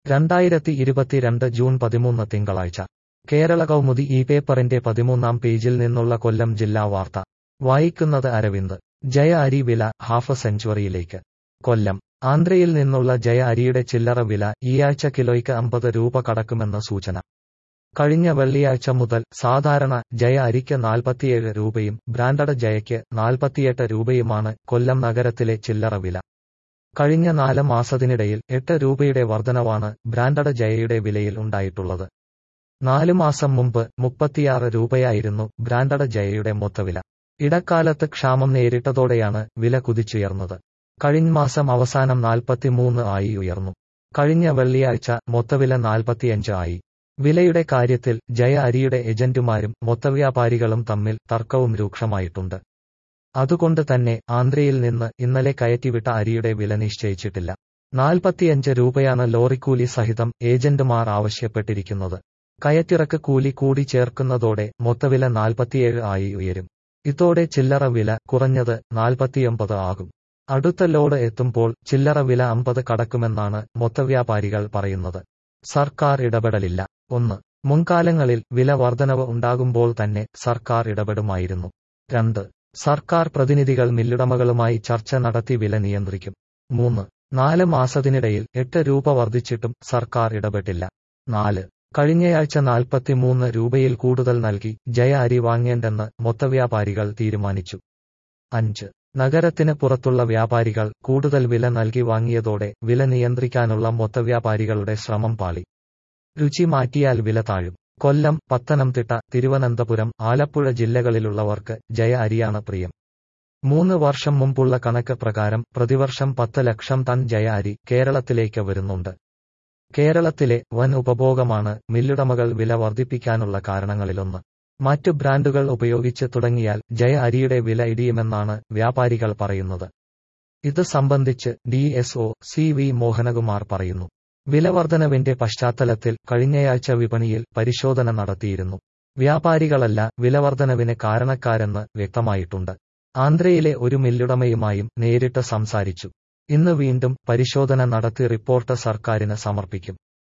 രണ്ടായിരത്തി ഇരുപത്തിരണ്ട് ജൂൺ പതിമൂന്ന് തിങ്കളാഴ്ച കേരള കൗമുദി ഈ പേപ്പറിന്റെ പതിമൂന്നാം പേജിൽ നിന്നുള്ള കൊല്ലം ജില്ലാ വാർത്ത വായിക്കുന്നത് അരവിന്ദ് ജയ അരി വില ഹാഫ് സെഞ്ചുറിയിലേക്ക് കൊല്ലം ആന്ധ്രയിൽ നിന്നുള്ള ജയ അരിയുടെ ചില്ലറ വില ഈയാഴ്ച കിലോയ്ക്ക് അമ്പത് രൂപ കടക്കുമെന്ന് സൂചന കഴിഞ്ഞ വെള്ളിയാഴ്ച മുതൽ സാധാരണ ജയ അരിക്ക് നാൽപ്പത്തിയേഴ് രൂപയും ബ്രാൻഡഡ് ജയയ്ക്ക് നാൽപ്പത്തിയെട്ട് രൂപയുമാണ് കൊല്ലം നഗരത്തിലെ ചില്ലറ വില കഴിഞ്ഞ നാല് മാസത്തിനിടയിൽ എട്ട് രൂപയുടെ വർധനവാണ് ബ്രാൻഡഡ് ജയയുടെ വിലയിൽ ഉണ്ടായിട്ടുള്ളത് നാലു മാസം മുമ്പ് മുപ്പത്തിയാറ് രൂപയായിരുന്നു ബ്രാൻഡഡ് ജയയുടെ മൊത്തവില ഇടക്കാലത്ത് ക്ഷാമം നേരിട്ടതോടെയാണ് വില കുതിച്ചുയർന്നത് കഴിഞ്ഞ മാസം അവസാനം നാൽപ്പത്തിമൂന്ന് ആയി ഉയർന്നു കഴിഞ്ഞ വെള്ളിയാഴ്ച മൊത്തവില നാൽപ്പത്തിയഞ്ച് ആയി വിലയുടെ കാര്യത്തിൽ ജയ അരിയുടെ ഏജന്റുമാരും മൊത്തവ്യാപാരികളും തമ്മിൽ തർക്കവും രൂക്ഷമായിട്ടുണ്ട് അതുകൊണ്ട് തന്നെ ആന്ധ്രയിൽ നിന്ന് ഇന്നലെ കയറ്റിവിട്ട അരിയുടെ വില നിശ്ചയിച്ചിട്ടില്ല നാൽപ്പത്തിയഞ്ച് രൂപയാണ് ലോറിക്കൂലി സഹിതം ഏജന്റുമാർ ആവശ്യപ്പെട്ടിരിക്കുന്നത് കയറ്റിറക്ക് കൂലി കൂടി ചേർക്കുന്നതോടെ മൊത്തവില നാൽപ്പത്തിയേഴ് ആയി ഉയരും ഇതോടെ ചില്ലറ വില കുറഞ്ഞത് നാൽപ്പത്തിയൊമ്പത് ആകും അടുത്ത ലോഡ് എത്തുമ്പോൾ ചില്ലറ വില അമ്പത് കടക്കുമെന്നാണ് മൊത്തവ്യാപാരികൾ പറയുന്നത് സർക്കാർ ഇടപെടലില്ല ഒന്ന് മുൻകാലങ്ങളിൽ വില വർധനവ് ഉണ്ടാകുമ്പോൾ തന്നെ സർക്കാർ ഇടപെടുമായിരുന്നു രണ്ട് സർക്കാർ പ്രതിനിധികൾ മില്ലുടമകളുമായി ചർച്ച നടത്തി വില നിയന്ത്രിക്കും മൂന്ന് നാല് മാസത്തിനിടയിൽ എട്ട് രൂപ വർദ്ധിച്ചിട്ടും സർക്കാർ ഇടപെട്ടില്ല നാല് കഴിഞ്ഞയാഴ്ച നാൽപ്പത്തിമൂന്ന് രൂപയിൽ കൂടുതൽ നൽകി ജയ അരി വാങ്ങേണ്ടെന്ന് മൊത്തവ്യാപാരികൾ തീരുമാനിച്ചു അഞ്ച് നഗരത്തിന് പുറത്തുള്ള വ്യാപാരികൾ കൂടുതൽ വില നൽകി വാങ്ങിയതോടെ വില നിയന്ത്രിക്കാനുള്ള മൊത്തവ്യാപാരികളുടെ ശ്രമം പാളി രുചി മാറ്റിയാൽ വില താഴും കൊല്ലം പത്തനംതിട്ട തിരുവനന്തപുരം ആലപ്പുഴ ജില്ലകളിലുള്ളവർക്ക് ജയ അരിയാണ് പ്രിയം മൂന്ന് വർഷം മുമ്പുള്ള കണക്ക് പ്രകാരം പ്രതിവർഷം പത്ത് ലക്ഷം ടൺ ജയ അരി കേരളത്തിലേക്ക് വരുന്നുണ്ട് കേരളത്തിലെ വൻ ഉപഭോഗമാണ് മില്ലുടമകൾ വില വർദ്ധിപ്പിക്കാനുള്ള കാരണങ്ങളിലൊന്ന് മറ്റു ബ്രാൻഡുകൾ ഉപയോഗിച്ച് തുടങ്ങിയാൽ ജയ അരിയുടെ വില ഇടിയുമെന്നാണ് വ്യാപാരികൾ പറയുന്നത് ഇത് സംബന്ധിച്ച് D S O C V Mohanakumar പറയുന്നു വിലവർധനവിന്റെ പശ്ചാത്തലത്തിൽ കഴിഞ്ഞയാഴ്ച വിപണിയിൽ പരിശോധന നടത്തിയിരുന്നു വ്യാപാരികളല്ല വിലവർധനവിന് കാരണക്കാരെന്ന് വ്യക്തമായിട്ടുണ്ട് ആന്ധ്രയിലെ ഒരു മില്ലുടമയുമായും നേരിട്ട് സംസാരിച്ചു ഇന്ന് വീണ്ടും പരിശോധന നടത്തി റിപ്പോർട്ട് സർക്കാരിന് സമർപ്പിക്കും